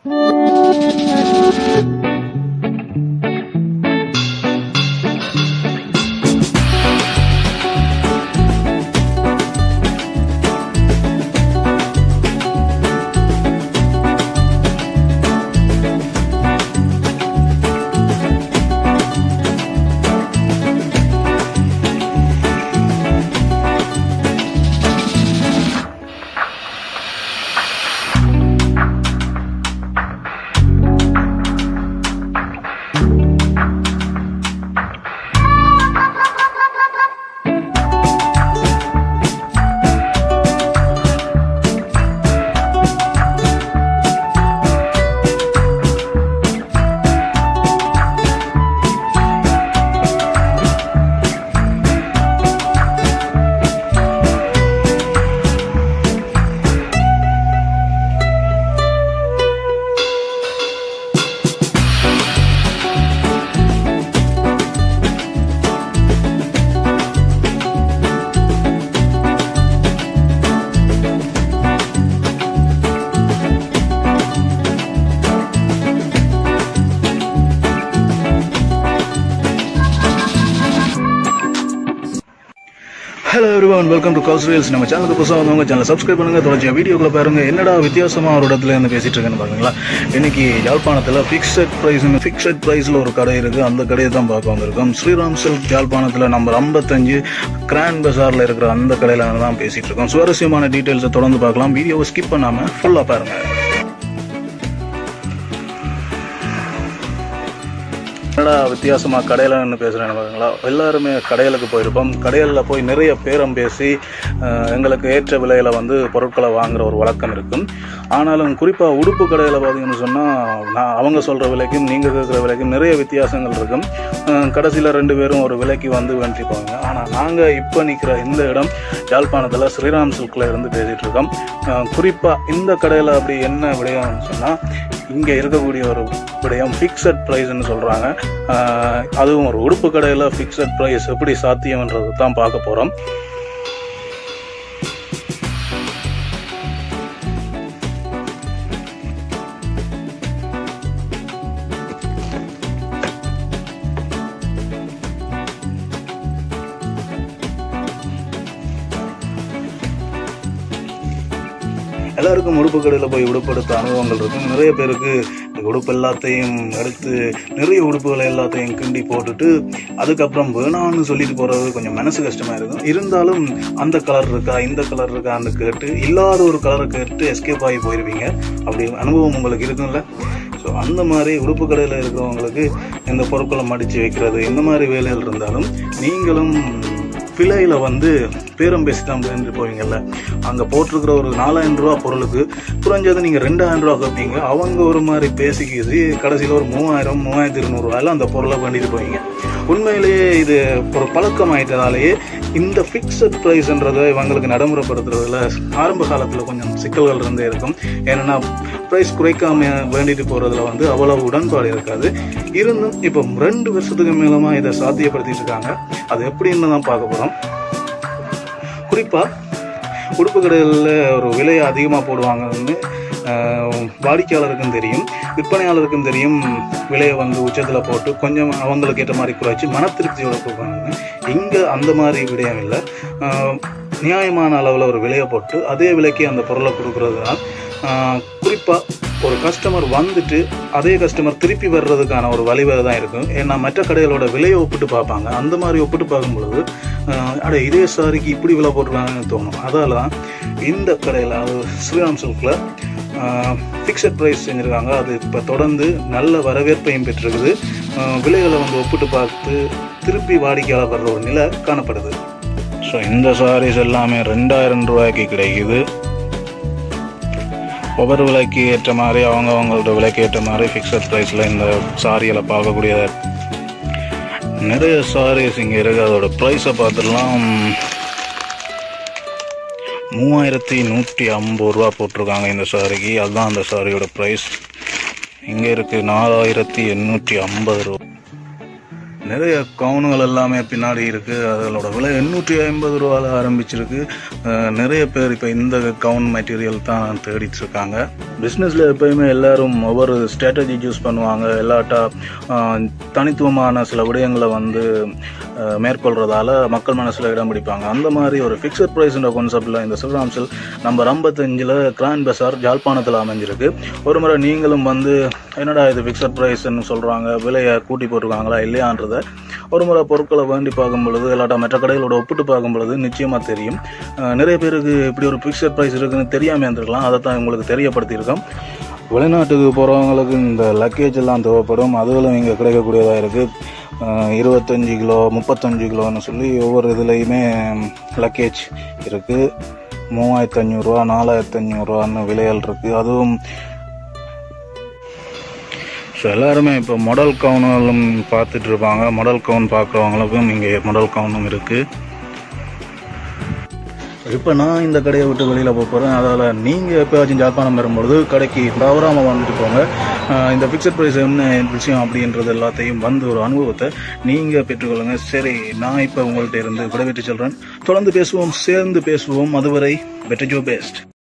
hello everyone welcome to காஸ் reels நம்ம சேனலுக்கு புதுசாக வந்தவங்க சேனல் சப்ஸ்கிரைப் பண்ணுங்க தொடர்ச்சி வீடியோக்குள்ள பாருங்க என்னடா வித்தியாசமா ஒரு இடத்துல இருந்து பேசிட்டு இருக்கேன்னு பாருங்களா இன்னைக்கு யாழ்ப்பாணத்தில் ஃபிக்ஸட் ப்ரைஸ் ஃபிக்ஸட் ப்ரைஸில் ஒரு கடை இருக்கு அந்த கடையை தான் பார்க்க வந்திருக்கோம் ஸ்ரீராம் சில்க் யாழ்ப்பாணத்தில் நம்பர் ஐம்பத்தஞ்சு கிராண்ட் பஜாரில் இருக்கிற அந்த கடையில் தான் பேசிட்டு இருக்கோம் சுவாரஸ்யமான டீட்டெயில்ஸை தொடர்ந்து பார்க்கலாம் வீடியோவை ஸ்கிப் பண்ணாம ஃபுல்லாக பாருங்க என்னடா வித்தியாசமா கடையில நின்று பேசுறேன்னு பாருங்களா எல்லாருமே கடைகளுக்கு போயிருப்போம் கடைகளில் போய் நிறைய பேரம் பேசி அஹ், எங்களுக்கு ஏற்ற விலையில வந்து பொருட்களை வாங்குற ஒரு வழக்கம் இருக்கும் ஆனாலும் குறிப்பா உடுப்பு கடையில பார்த்தீங்கன்னு சொன்னா நான் அவங்க சொல்ற விலைக்கும் நீங்க கேட்குற விலைக்கும் நிறைய வித்தியாசங்கள் இருக்கும் அஹ், கடைசியில ரெண்டு பேரும் ஒரு விலைக்கு வந்து வேண்டி போவாங்க ஆனா நாங்க இப்போ நிக்கிற இந்த இடம் யாழ்ப்பாணத்துல ஸ்ரீராம் சில்க்ல இருந்து பேசிட்டு இருக்கோம் அஹ், குறிப்பா இந்த கடையில அப்படி என்ன விடயம்னு சொன்னா இங்க இருக்கக்கூடிய ஒரு விடயம் ஃபிக்ஸட் ப்ரைஸ்ன்னு சொல்றாங்க ஆஹ் அதுவும் ஒரு உடுப்பு கடையில் ஃபிக்ஸட் ப்ரைஸ் எப்படி சாத்தியம்ன்றது தான் பார்க்க போகிறோம் எல்லாருக்கும் உடுப்பு கடையில் போய் உடுப்பெடுத்த அனுபவங்கள் இருக்கும் நிறைய பேருக்கு இந்த உடுப்பு எல்லாத்தையும் எடுத்து நிறைய உடுப்புகளை எல்லாத்தையும் கிண்டி போட்டுட்டு அதுக்கப்புறம் வேணான்னு சொல்லிட்டு போறது கொஞ்சம் மனசு கஷ்டமா இருக்கும் இருந்தாலும் அந்த கலர் இருக்கா இந்த கலர் இருக்கான்னு கேட்டு இல்லாத ஒரு கலரை கேட்டு எஸ்கேப் ஆகி போயிருவீங்க அப்படி அனுபவம் உங்களுக்கு இருக்கும்ல ஸோ அந்த மாதிரி உடுப்பு கடையில் இருக்கிறவங்களுக்கு இந்த பொருட்களை மடித்து வைக்கிறது இந்த மாதிரி வேலைகள் இருந்தாலும் நீங்களும் விலையில வந்து பேரம் பேசி தான் பேர்ந்து போவீங்கல்ல அங்கே போட்டிருக்கிற ஒரு நாலாயிரம் ரூபா பொருளுக்கு குறைஞ்சது நீங்கள் ரெண்டாயிரம் ரூபா கேட்பீங்க அவங்க ஒரு மாதிரி பேசிக்கிது கடைசியில் ஒரு மூவாயிரம் மூவாயிரத்தி இருநூறுவாயில் அந்த பொருளை பண்ணிட்டு போவீங்க உண்மையிலேயே இது ஒரு பழக்கம் ஆயிட்டதாலேயே இந்த ஃபிக்ஸட் ப்ரைஸ்ன்றதை இவங்களுக்கு நடைமுறைப்படுத்துறதுல ஆரம்ப காலத்தில் கொஞ்சம் சிக்கல்கள் இருந்தே இருக்கும் ஏன்னா ப்ரைஸ் குறைக்காம வேண்டிட்டு போகிறதுல வந்து அவ்வளவு உடன்பாடு இருக்காது இருந்தும் இப்போ ரெண்டு வருஷத்துக்கு மேலமா இதை சாத்தியப்படுத்திட்டு இருக்காங்க அது எப்படின்னு தான் பார்க்க போகிறோம் குறிப்பாக உடுப்பு கடைகளில் ஒரு விலையை அதிகமாக போடுவாங்கன்னு ஆஹ், வாடிக்கையாளருக்கும் தெரியும் விற்பனையாளருக்கும் தெரியும் விலையை வந்து உச்சத்தில் போட்டு கொஞ்சம் அவங்களுக்கு ஏற்ற மாதிரி குறைச்சி மன திருப்தியோட கொடுப்பாங்க இங்கே அந்த மாதிரி விடயம் இல்லை ஆஹ், நியாயமான அளவில் ஒரு விலையை போட்டு அதே விலைக்கு அந்த பொருளை கொடுக்கறது தான் குறிப்பாக ஒரு கஸ்டமர் வந்துட்டு அதே கஸ்டமர் திருப்பி வர்றதுக்கான ஒரு வழிவகை தான் இருக்கும் ஏன்னா மற்ற கடைகளோட விலையை ஒப்பிட்டு பார்ப்பாங்க அந்த மாதிரி ஒப்பிட்டு பார்க்கும் பொழுது ஆஹ், அட இதே சாரிக்கு இப்படி விலை போட்டுருக்காங்கன்னு தோணும் அதால தான் இந்த கடையில் அது ஸ்ரீராம் சில்கில் ஃபிக்ஸட் ப்ரைஸ் செஞ்சுருக்காங்க அது இப்போ தொடர்ந்து நல்ல வரவேற்பையும் பெற்றிருக்குது ஆஹ், விலைகளை வந்து ஒப்பிட்டு பார்த்து திருப்பி வாடிக்கையாளர் வர்ற ஒரு நிலை காணப்படுது ஸோ இந்த சாரீஸ் எல்லாமே ரெண்டாயிரம் ரூபாய்க்கு கிடைக்குது ஒவ்வொரு விலைக்கு ஏற்ற மாதிரி அவங்க அவங்களோட விலைக்கு ஏற்ற மாதிரி ஃபிக்ஸட் ப்ரைஸில் இந்த சாரிகளை பார்க்கக்கூடிய நிறைய சாரீஸ் இங்கே இருக்குது அதோட ப்ரைஸை பார்த்துடலாம் மூவாயிரத்தி நூற்றி ஐம்பது ரூபா போட்டிருக்காங்க இந்த சாரிக்கு அதுதான் அந்த சாரியோட ப்ரைஸ் இங்கே இருக்குது நாலாயிரத்தி எண்ணூற்றி ஐம்பது ரூபா நிறைய கவுனுகள் எல்லாமே பின்னாடி இருக்குது அதோட விலை எண்ணூற்றி ஐம்பது ரூபால ஆரம்பிச்சிருக்கு அஹ் நிறைய பேர் இப்போ இந்த கவுன் மெட்டீரியல் தான் தேடிட்டு இருக்காங்க பிஸ்னஸில் எப்பயுமே எல்லாரும் ஒவ்வொரு ஸ்ட்ராட்டஜி யூஸ் பண்ணுவாங்க எல்லாட்டா அஹ், தனித்துவமான சில விடயங்களை வந்து அஹ், மேற்கொள்றதால மக்கள் மனசில் இடம் பிடிப்பாங்க அந்த மாதிரி ஒரு ஃபிக்ஸட் ப்ரைஸ்ன்ற கான்செப்டில் இந்த சிவராம்சில் நம்பர் ஐம்பத்தஞ்சில் கிராண்ட் பசார் ஜாழ்ப்பாணத்தில் அமைஞ்சிருக்கு ஒரு முறை நீங்களும் வந்து என்னடா இது ஃபிக்ஸட் ப்ரைஸ்ன்னு சொல்கிறாங்க விலையை கூட்டி போட்டிருக்காங்களா இல்லையான்றதை ஒரு முறை பொருட்களை வேண்டி பார்க்கும் பொழுது இல்லாட்டா மற்ற கடைகளோட ஒப்பிட்டு பார்க்கும் பொழுது நிச்சயமாக தெரியும் அஹ் நிறைய பேருக்கு இப்படி ஒரு ஃபிக்ஸட் ப்ரைஸ் இருக்குன்னு தெரியாமல் இருந்திருக்கலாம் அதை தான் உங்களுக்கு தெரியப்படுத்தியிருக்கோம் வெளிநாட்டுக்கு போகிறவங்களுக்கு இந்த லக்கேஜ் எல்லாம் தேவைப்படும் அதுகளும் இங்கே கிடைக்கக்கூடியதாக இருக்குது இருபத்தஞ்சி கிலோ முப்பத்தஞ்சு கிலோன்னு சொல்லி ஒவ்வொரு இதுலேயுமே லக்கேஜ் இருக்குது மூவாயிரத்து அஞ்சூறுரூவா நாலாயிரத்து அஞ்சூறுரூவான்னு விலைகள் இருக்குது அதுவும் ஸோ எல்லாருமே இப்போ மாடல் கவுனும் பார்த்துட்டு இருப்பாங்க மாடல் கவுன் பார்க்குறவங்களுக்கும் இங்கே மாடல் கவுனும் இருக்குது இப்போ நான் இந்த கடையை விட்டு வெளியில் போக போகிறேன் அதால் நீங்கள் எப்போயாச்சும் ஜாழ்ப்பாணம் வரும்பொழுது கடைக்கு தவறாமல் வந்துட்டு போங்க ஆஹ் இந்த ஃபிக்ஸட் ப்ரைஸ் என்ன விஷயம் அப்படின்றது எல்லாத்தையும் வந்து ஒரு அனுபவத்தை நீங்கள் பெற்றுக்கொள்ளுங்க சரி நான் இப்போ உங்கள்கிட்ட இருந்து விடைபெற்று சொல்கிறேன் தொடர்ந்து பேசுவோம் சேர்ந்து பேசுவோம் அதுவரை பெட்டர் ஜோ பெஸ்ட்